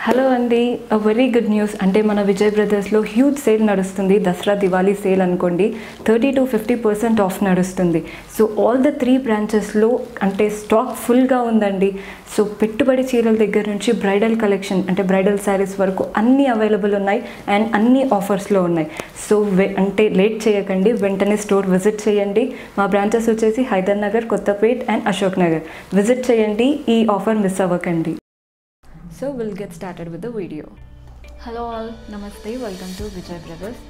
hello అండి a very good news అంటే మన విజయ్ బ్రదర్స్లో హ్యూజ్ సేల్ నడుస్తుంది దసరా దివాళీ సేల్ అనుకోండి thirty to fifty percent off నడుస్తుంది సో ఆల్ ద త్రీ బ్రాంచెస్లో అంటే స్టాక్ ఫుల్గా ఉందండి సో పెట్టుబడి చీరల దగ్గర నుంచి బ్రైడల్ కలెక్షన్ అంటే బ్రైడల్ శారీస్ వరకు అన్నీ అవైలబుల్ ఉన్నాయి అండ్ అన్ని ఆఫర్స్లో ఉన్నాయి సో వె అంటే లేట్ చేయకండి వెంటనే స్టోర్ విజిట్ చేయండి మా బ్రాంచెస్ వచ్చేసి హైదర్ నగర్ కొత్తపేట్ అండ్ అశోక్ నగర్ విజిట్ చేయండి ఈ ఆఫర్ మిస్ అవ్వకండి so will get started with the video hello all నమస్తే welcome to Vijay Brothers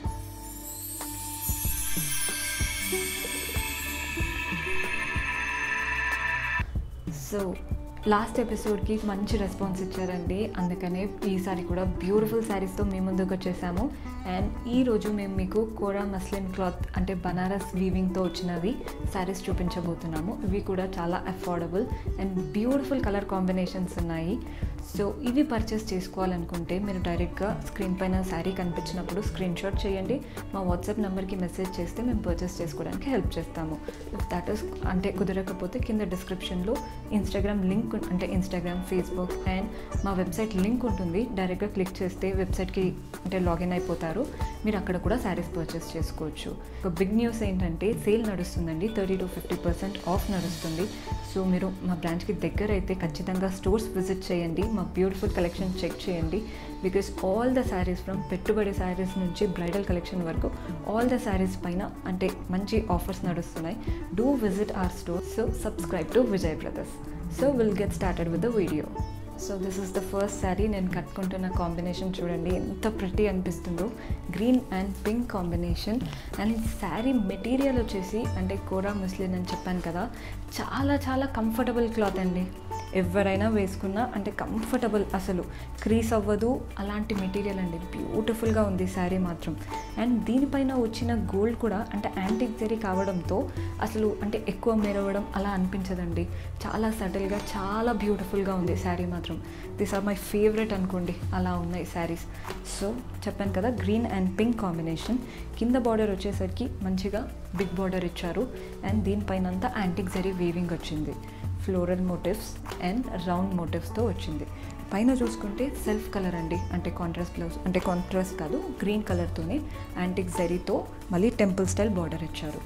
so last ఎపిసోడ్కి మంచి రెస్పాన్స్ ఇచ్చారండి అందుకనే ఈసారి కూడా బ్యూటిఫుల్ శారీస్తో మీ ముందుకు వచ్చేసాము అండ్ ఈరోజు మేము మీకు కోరా మస్లిన్ క్లాత్ అంటే బనారస్ వీవింగ్తో వచ్చినవి శారీస్ చూపించబోతున్నాము ఇవి కూడా చాలా affordable and beautiful colour combinations ఉన్నాయి సో ఇవి పర్చేస్ చేసుకోవాలనుకుంటే మీరు డైరెక్ట్గా స్క్రీన్ పైన శారీ కనిపించినప్పుడు స్క్రీన్ షాట్ చేయండి మా వాట్సాప్ నెంబర్కి మెసేజ్ చేస్తే మేము పర్చేస్ చేసుకోవడానికి హెల్ప్ చేస్తాము ఇఫ్ దట్ ఈస్ అంటే కుదరకపోతే కింద డిస్క్రిప్షన్లో ఇన్స్టాగ్రామ్ లింక్ అంటే ఇన్స్టాగ్రామ్ ఫేస్బుక్ అండ్ మా వెబ్సైట్ లింక్ ఉంటుంది డైరెక్ట్గా క్లిక్ చేస్తే వెబ్సైట్కి అంటే లాగిన్ అయిపోతారు మీరు అక్కడ కూడా శారీస్ పర్చేస్ చేసుకోవచ్చు ఒక బిగ్ న్యూస్ ఏంటంటే సేల్ నడుస్తుందండి thirty to fifty percent off నడుస్తుంది సో మీరు మా బ్రాంచ్కి దగ్గర అయితే ఖచ్చితంగా స్టోర్స్ విజిట్ చేయండి మా బ్యూటిఫుల్ కలెక్షన్ చెక్ చేయండి because all the sarees from పెట్టుబడి శారీస్ నుంచి బ్రైడల్ కలెక్షన్ వరకు ఆల్ ద శారీస్ పైన అంటే మంచి ఆఫర్స్ నడుస్తున్నాయి do visit our store so subscribe to Vijay Brothers so will get started with the video so this is the first saree నేను కట్టుకుంటున్న combination చూడండి ఎంత ప్రిటీ అనిపిస్తుందో green and pink combination and saree material వచ్చేసి అంటే కోరా muslin అని చెప్పాను కదా చాలా చాలా కంఫర్టబుల్ క్లాత్ అండి ఎవరైనా వేసుకున్నా అంటే కంఫర్టబుల్ అసలు క్రీస్ అవ్వదు అలాంటి మెటీరియల్ అండి బ్యూటిఫుల్గా ఉంది శారీ మాత్రం అండ్ దీనిపైన వచ్చిన గోల్డ్ కూడా అంటే యాంటిక్ జరీ కావడంతో అసలు అంటే ఎక్కువ మెరవడం అలా అనిపించదండి చాలా సటిల్గా చాలా బ్యూటిఫుల్గా ఉంది శారీ మాత్రం దిస్ ఆర్ మై ఫేవరెట్ అనుకోండి అలా ఉన్నాయి శారీస్ సో చెప్పాను కదా గ్రీన్ అండ్ పింక్ కాంబినేషన్ కింద బార్డర్ వచ్చేసరికి మంచిగా బిగ్ బార్డర్ ఇచ్చారు అండ్ దీనిపైన అంతా యాంటిక్ జరీ వీవింగ్ వచ్చింది ఫ్లోరల్ మోటివ్స్ అండ్ రౌండ్ మోటివ్స్తో వచ్చింది పైన చూసుకుంటే సెల్ఫ్ కలర్ అండి అంటే కాంట్రాస్ట్ బ్లౌజ్ అంటే కాంట్రాస్ట్ కాదు గ్రీన్ కలర్తోనే యాంటిక్ జరీతో మళ్ళీ టెంపుల్ స్టైల్ బార్డర్ ఇచ్చారు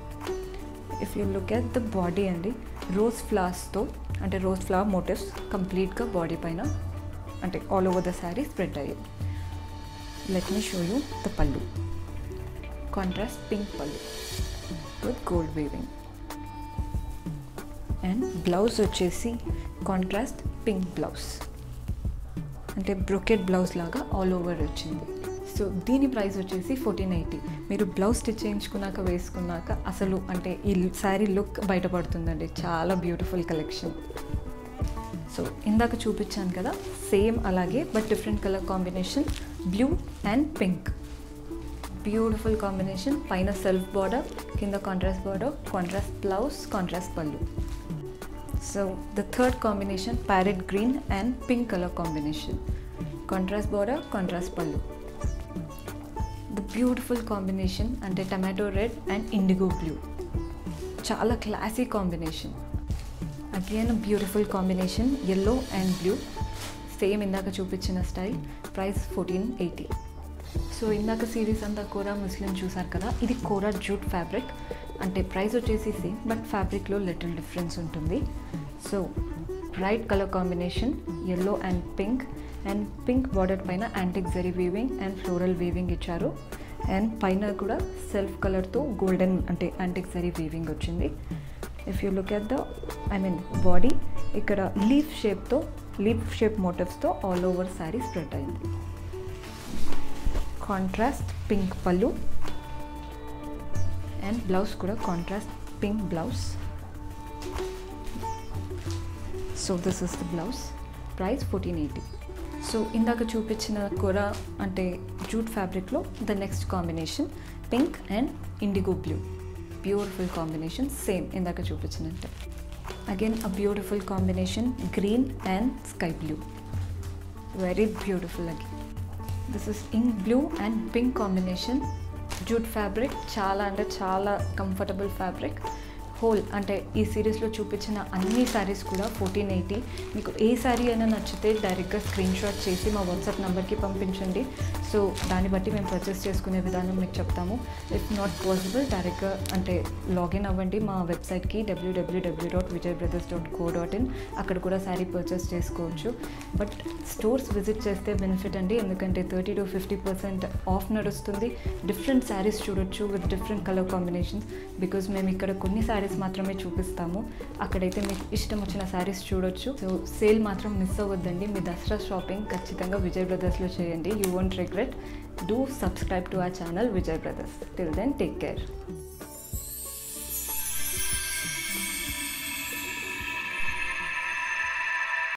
if you look at the body అండి రోజ్ ఫ్లవర్స్తో అంటే రోజ్ ఫ్లవర్ మోటివ్స్ కంప్లీట్గా బాడీ పైన అంటే all over the saree spread అయ్యాయి let me show you the pallu contrast pink pallu with gold weaving and blouse వచ్చేసి contrast pink blouse అంటే brocade blouse లాగా ఆల్ ఓవర్ వచ్చింది సో దీని ప్రైస్ వచ్చేసి ఫోర్టీన్ ఎయిటీ మీరు బ్లౌజ్ స్టిచ్ చేయించుకున్నాక వేసుకున్నాక అసలు అంటే ఈ శారీ లుక్ బయటపడుతుందండి చాలా బ్యూటిఫుల్ కలెక్షన్ సో ఇందాక చూపించాను కదా సేమ్ అలాగే but different colour combination blue and pink beautiful combination పైన సెల్ఫ్ బార్డర్ కింద contrast border contrast blouse contrast పళ్ళు so the third combination parrot green and pink colour combination contrast border contrast పళ్ళు the beautiful combination అంటే tomato red and indigo blue చాలా classy combination again beautiful combination yellow and blue same ఇందాక చూపించిన style price fourteen eighty so ఇందాక series అంతా kora muslin చూసారు కదా ఇది కోరా జూట్ ఫ్యాబ్రిక్ అంటే ప్రైస్ వచ్చేసి సేమ్ బట్ ఫ్యాబ్రిక్లో లిటిల్ డిఫరెన్స్ ఉంటుంది so bright colour combination yellow and pink and pink border పైన antique zari weaving and floral weaving ఇచ్చారు అండ్ పైన కూడా సెల్ఫ్ కలర్తో గోల్డెన్ అంటే యాంటిక్ జరీ వీవింగ్ వచ్చింది if you look at the I mean body ఇక్కడ లీఫ్ షేప్తో లీఫ్ షేప్ మోటివ్స్తో ఆల్ ఓవర్ శారీ స్ప్రెడ్ అయింది కాంట్రాస్ట్ పింక్ పళ్ళు అండ్ బ్లౌజ్ కూడా contrast pink blouse so this is the blouse price fourteen eighty so ఇందాక చూపించిన కూర అంటే జూట్ ఫ్యాబ్రిక్లో the next combination pink and indigo blue beautiful combination same ఇందాక చూపించినట్టే again uh beautiful combination green and sky blue very beautiful again this is ink blue and pink combination jute fabric చాలా అంటే చాలా comfortable fabric whole అంటే ఈ సిరీస్లో చూపించిన అన్ని శారీస్ కూడా ఫోర్టీన్ ఎయిటీ మీకు ఏ శారీ అయినా నచ్చితే డైరెక్ట్గా స్క్రీన్ షాట్ చేసి మా వాట్సాప్ నెంబర్కి పంపించండి సో దాన్ని బట్టి మేము పర్చేస్ చేసుకునే విధానం మీకు చెప్తాము ఇఫ్ నాట్ పాసిబుల్ డైరెక్ట్గా అంటే లాగిన్ అవ్వండి మా వెబ్సైట్కి W W W dot Vijay brothers dot co dot in అక్కడ కూడా శారీ పర్చేస్ చేసుకోవచ్చు బట్ స్టోర్స్ విజిట్ చేస్తే బెనిఫిట్ అండి ఎందుకంటే thirty to fifty percent off నడుస్తుంది డిఫరెంట్ శారీస్ చూడొచ్చు with different colour combinations because మేము ఇక్కడ కొన్ని శారీస్ మాత్రమే చూపిస్తాము అక్కడైతే మీకు ఇష్టం వచ్చిన శారీస్ చూడొచ్చు సో సేల్ మాత్రం మిస్ అవ్వద్దండి మీ దసరా షాపింగ్ ఖచ్చితంగా విజయ్ బ్రదర్స్లో చేయండి you won't regret do subscribe to our channel Vijay brothers till then take care